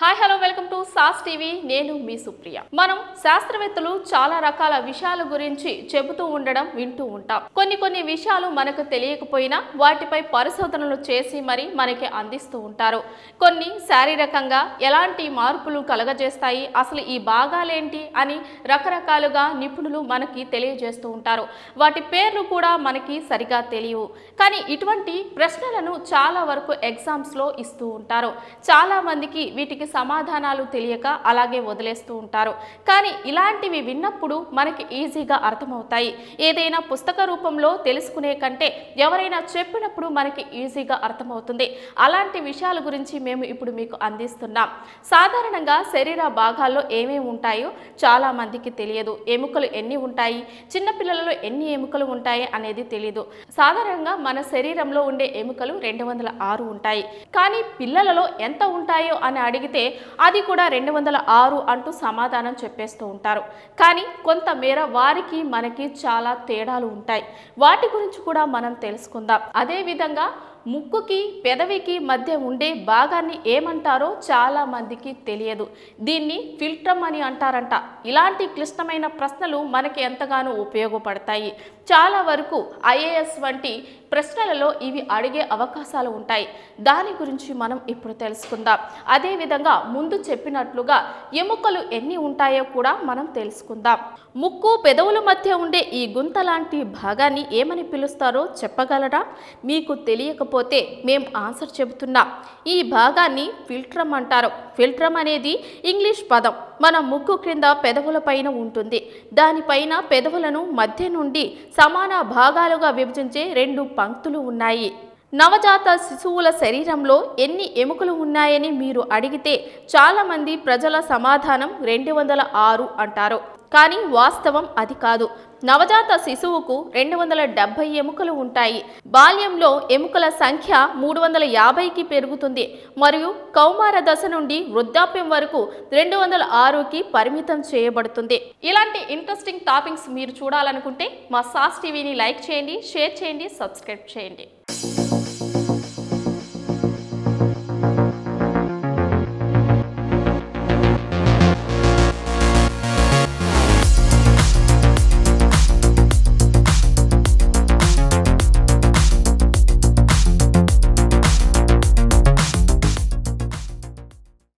hi hello welcome to సాస్ TV నేను మీ సుప్రియ మనం శాస్త్రవేత్తలు చాలా రకాల విషయాల గురించి చెబుతూ ఉండడం వింటూ ఉంటాం కొన్ని కొన్ని విషయాలు మనకు తెలియకపోయినా వాటిపై పరిశోధనలు చేసి మరి మనకి అందిస్తూ ఉంటారు కొన్ని శారీరకంగా ఎలాంటి మార్పులు కలగజేస్తాయి అసలు ఈ భాగాలేంటి అని రకరకాలుగా నిపుణులు మనకి తెలియజేస్తూ ఉంటారు వాటి పేర్లు కూడా మనకి సరిగా తెలియవు కానీ ఇటువంటి ప్రశ్నలను చాలా వరకు ఎగ్జామ్స్లో ఇస్తూ ఉంటారు చాలా మందికి వీటికి సమాధానాలు తెలియక అలాగే వదిలేస్తూ ఉంటారు కానీ ఇలాంటివి విన్నప్పుడు మనకి ఈజీగా అర్థమవుతాయి ఏదైనా పుస్తక రూపంలో తెలుసుకునే కంటే ఎవరైనా చెప్పినప్పుడు మనకి ఈజీగా అర్థమవుతుంది అలాంటి విషయాల గురించి మేము ఇప్పుడు మీకు అందిస్తున్నాం సాధారణంగా శరీర భాగాల్లో ఏమేమి ఉంటాయో చాలా మందికి తెలియదు ఎముకలు ఎన్ని ఉంటాయి చిన్నపిల్లలలో ఎన్ని ఎముకలు ఉంటాయి అనేది తెలియదు సాధారణంగా మన శరీరంలో ఉండే ఎముకలు రెండు వందల ఆరు ఉంటాయి కానీ పిల్లలలో ఎంత ఉంటాయో అని అడిగితే అది కూడా రెండు వందల ఆరు అంటూ సమాధానం చెప్పేస్తూ ఉంటారు కానీ కొంతమేర వారికి మనకి చాలా తేడాలు ఉంటాయి వాటి గురించి కూడా మనం తెలుసుకుందాం అదేవిధంగా ముక్కుకి పెదవికి మధ్య ఉండే భాగాన్ని ఏమంటారో చాలా మందికి తెలియదు దీన్ని ఫిల్టమ్ అని అంటారంట ఇలాంటి క్లిష్టమైన ప్రశ్నలు మనకి ఎంతగానో ఉపయోగపడతాయి చాలా వరకు ఐఏఎస్ వంటి ప్రశ్నలలో ఇవి అడిగే అవకాశాలు ఉంటాయి దాని గురించి మనం ఇప్పుడు తెలుసుకుందాం అదేవిధంగా ముందు చెప్పినట్లుగా ఎముకలు ఎన్ని ఉంటాయో కూడా మనం తెలుసుకుందాం ముక్కు పెదవుల మధ్య ఉండే ఈ గుంత లాంటి భాగాన్ని ఏమని పిలుస్తారో చెప్పగలరా మీకు తెలియకపోతే మేం ఆన్సర్ చెబుతున్నాం ఈ భాగాన్ని ఫిల్ట్రమ్ అంటారు ఫిల్ట్రమ్ అనేది ఇంగ్లీష్ పదం మన ముక్కు క్రింద పెదవుల పైన ఉంటుంది దానిపైన పెదవులను మధ్య నుండి సమాన భాగాలుగా విభజించే రెండు పంక్తులు ఉన్నాయి నవజాత శిశువుల శరీరంలో ఎన్ని ఎముకలు ఉన్నాయని మీరు అడిగితే చాలామంది ప్రజల సమాధానం రెండు వందల ఆరు అంటారు కానీ వాస్తవం అది కాదు నవజాత శిశువుకు రెండు వందల డెబ్బై ఎముకలు ఉంటాయి బాల్యంలో ఎముకల సంఖ్య మూడు వందల యాభైకి పెరుగుతుంది మరియు కౌమార దశ నుండి వృద్ధాప్యం వరకు రెండు వందల ఆరుకి పరిమితం చేయబడుతుంది ఇలాంటి ఇంట్రెస్టింగ్ టాపిక్స్ మీరు చూడాలనుకుంటే మా సాస్ టీవీని లైక్ చేయండి షేర్ చేయండి సబ్స్క్రైబ్ చేయండి